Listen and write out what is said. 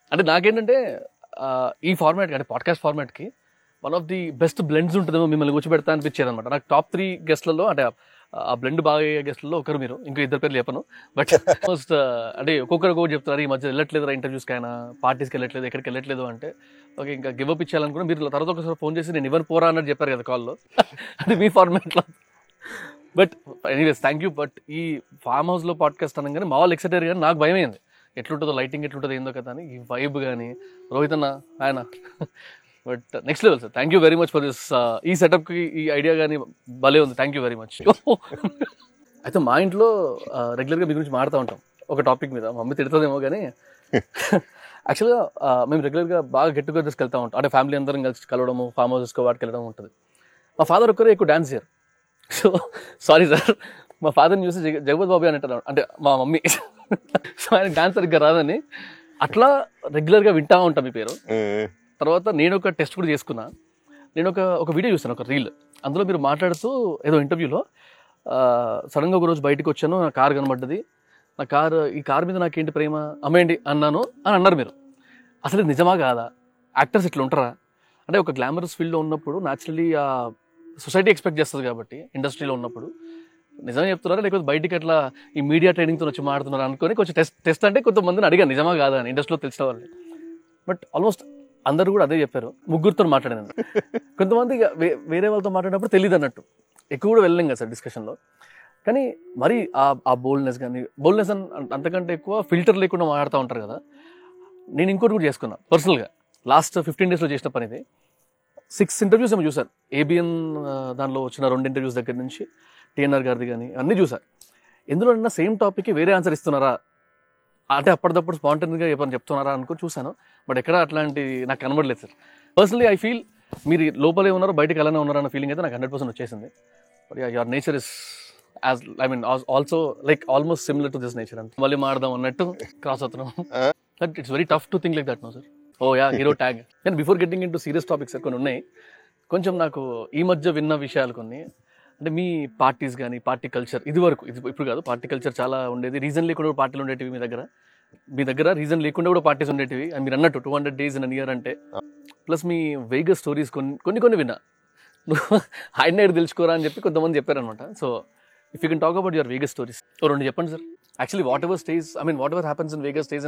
అంటే నాకేంటంటే ఆ, ఈ ఫార్మాట్ అంటే పాడ్కాస్ట్ ఫార్మాట్కి one of the best blends ఉంటుందేమో మిమ్మల్ని కూర్చోబెడతా అనిపించేది అనమాట నాకు టాప్ త్రీ గెస్ట్లలో అంటే ఆ బ్లెండ్ బాగా అయ్యే గెస్ట్లలో ఒకరు మీరు ఇంకా ఇద్దరు పేర్లు చెప్పను బట్ మోస్ట్ అంటే ఒక్కొక్కరు ఒక్కొక్కటి చెప్తారు ఈ మధ్య వెళ్ళట్లేదు ఇంటర్వ్యూస్కి అయినా పార్టీస్కి వెళ్ళట్లేదు ఎక్కడికి వెళ్ళట్లేదు అంటే ఓకే ఇంకా గివ్ అప్ ఇచ్చేయాలనుకున్నా మీరు తర్వాత ఒకసారి ఫోన్ చేసి నేను ఇవ్వను పోరా అన్నట్టు చెప్పారు కదా కాల్లో అది మీ ఫార్మాట్లో but anyways thank you but ఈ ఫామ్ హౌస్లో పాడ్కాస్ట్ అనగానే మా వాళ్ళు ఎక్సైటెడ్ కానీ నాకు భయం అయింది ఎట్లుంటుందో లైటింగ్ ఎట్లుంటుందో ఏందో కదా అని ఈ వైబ్ కానీ రోహిత్ అన్న ఆయన but next level sir thank you very much for this ఈ సెటప్కి ఈ ఐడియా కానీ భలే ఉంది థ్యాంక్ యూ వెరీ మచ్ అయితే మా ఇంట్లో రెగ్యులర్గా మీ గురించి మాడుతూ ఉంటాం ఒక టాపిక్ మీద మా మమ్మీ తిడుతుందేమో కానీ యాక్చువల్గా మేము రెగ్యులర్గా బాగా గెట్ టుగెదర్స్కి వెళ్తూ ఉంటాం అంటే ఫ్యామిలీ అందరం కలిసి కలవడము ఫామ్ హౌసెస్కి వాటికి వెళ్ళడం ఉంటుంది మా ఫాదర్ ఒక్కరే ఎక్కువ డాన్స్ చేయరు సో సారీ సార్ మా ఫాదర్ని చూసి జగ జగపతి బాబు అని అంటారు అంటే మా మమ్మీ సో ఆయన డాన్స్ సరిగ్గా రాదని అట్లా రెగ్యులర్గా వింటా ఉంటాం మీ పేరు తర్వాత నేను ఒక టెస్ట్ కూడా చేసుకున్నా నేను ఒక ఒక వీడియో చూసాను ఒక రీల్ అందులో మీరు మాట్లాడుతూ ఏదో ఇంటర్వ్యూలో సడన్గా ఒక రోజు బయటకు వచ్చాను నా కార్ కనబడ్డది నా కార్ ఈ కార్ మీద నాకేంటి ప్రేమ అమ్మేయండి అన్నాను అని అన్నారు మీరు అసలు ఇది నిజమా కాదా యాక్టర్స్ ఇట్లా ఉంటారా అంటే ఒక గ్లామరస్ ఫీల్డ్లో ఉన్నప్పుడు న్యాచురలీ ఆ సొసైటీ ఎక్స్పెక్ట్ చేస్తుంది కాబట్టి ఇండస్ట్రీలో ఉన్నప్పుడు నిజమే చెప్తున్నారా లేకపోతే బయటికి అట్లా ఈ మీడియా ట్రైనింగ్తో వచ్చి మాడుతున్నారు అనుకొని కొంచెం టెస్ట్ టెస్ట్ అంటే కొంతమందిని అడిగాను నిజమా కాదా అని ఇండస్ట్రీలో తెలిసిన వాళ్ళు బట్ ఆల్మోస్ట్ అందరూ కూడా అదే చెప్పారు ముగ్గురితో మాట్లాడాను కొంతమంది ఇక వే- వేరే వాళ్ళతో మాట్లాడినప్పుడు తెలియదు అన్నట్టు ఎక్కువ కూడా వెళ్ళలేం కదా సార్ డిస్కషన్లో కానీ మరి ఆ ఆ బోల్డ్నెస్ కానీ బోల్డ్నెస్ అని అంతకంటే ఎక్కువ ఫిల్టర్ లేకుండా మాట్లాడుతూ ఉంటారు కదా నేను ఇంకోటి కూడా చేసుకున్నా పర్సనల్గా లాస్ట్ ఫిఫ్టీన్ డేస్లో చేసిన పని ఇది సిక్స్ ఇంటర్వ్యూస్ ఏమో చూసాను ఏబిఎన్ దానిలో వచ్చిన రెండు ఇంటర్వ్యూస్ దగ్గర నుంచి టీఎన్ఆర్ గారిది కానీ అన్నీ చూసాను ఎందులో సేమ్ టాపిక్కి వేరే ఆన్సర్ ఇస్తున్నారా అంటే అప్పటిదప్పుడు స్పాంటనీగా ఏమైనా చెప్తున్నారా అనుకుని చూశాను బట్ ఎక్కడ అట్లాంటి నాకు కనబడలేదు సార్ పర్సనలీ ఐ ఫీల్ మీరు లోపలే ఉన్నారో బయటకు అలానే ఉన్నారో అన్న ఫీలింగ్ అయితే నాకు హండ్రెడ్ పర్సెంట్ వచ్చేసింది but your nature is as I mean also like almost similar to this nature అంత మళ్ళీ మాడదాం అన్నట్టు క్రాస్ అవుతున్నాం but it's very tough to think like that no sir oh ya hero tag కానీ before getting into serious topics sir కొన్ని ఉన్నాయి కొంచెం నాకు ఈ మధ్య విన్న విషయాలు కొన్ని అంటే మీ పార్టీస్ కానీ పార్టీ కల్చర్ ఇది వరకు ఇది ఇప్పుడు కాదు పార్టీ కల్చర్ చాలా ఉండేది రీజన్ లేకుండా కూడా పార్టీలు ఉండేటివి మీ దగ్గర మీ దగ్గర రీజన్ లేకుండా కూడా పార్టీస్ ఉండేటివి అని మీరు అన్నట్టు two hundred days in year అంటే ప్లస్ మీ వేగ స్టోరీస్ కొన్ని కొన్ని కొన్ని విన్నా ఆయన ఎక్కడ తెలుసుకోరా అని చెప్పి కొంతమంది చెప్పారనమాట so if you can talk about your Vegas stories రెండు చెప్పండి sir actually whatever stays I mean whatever happens in Vegas stays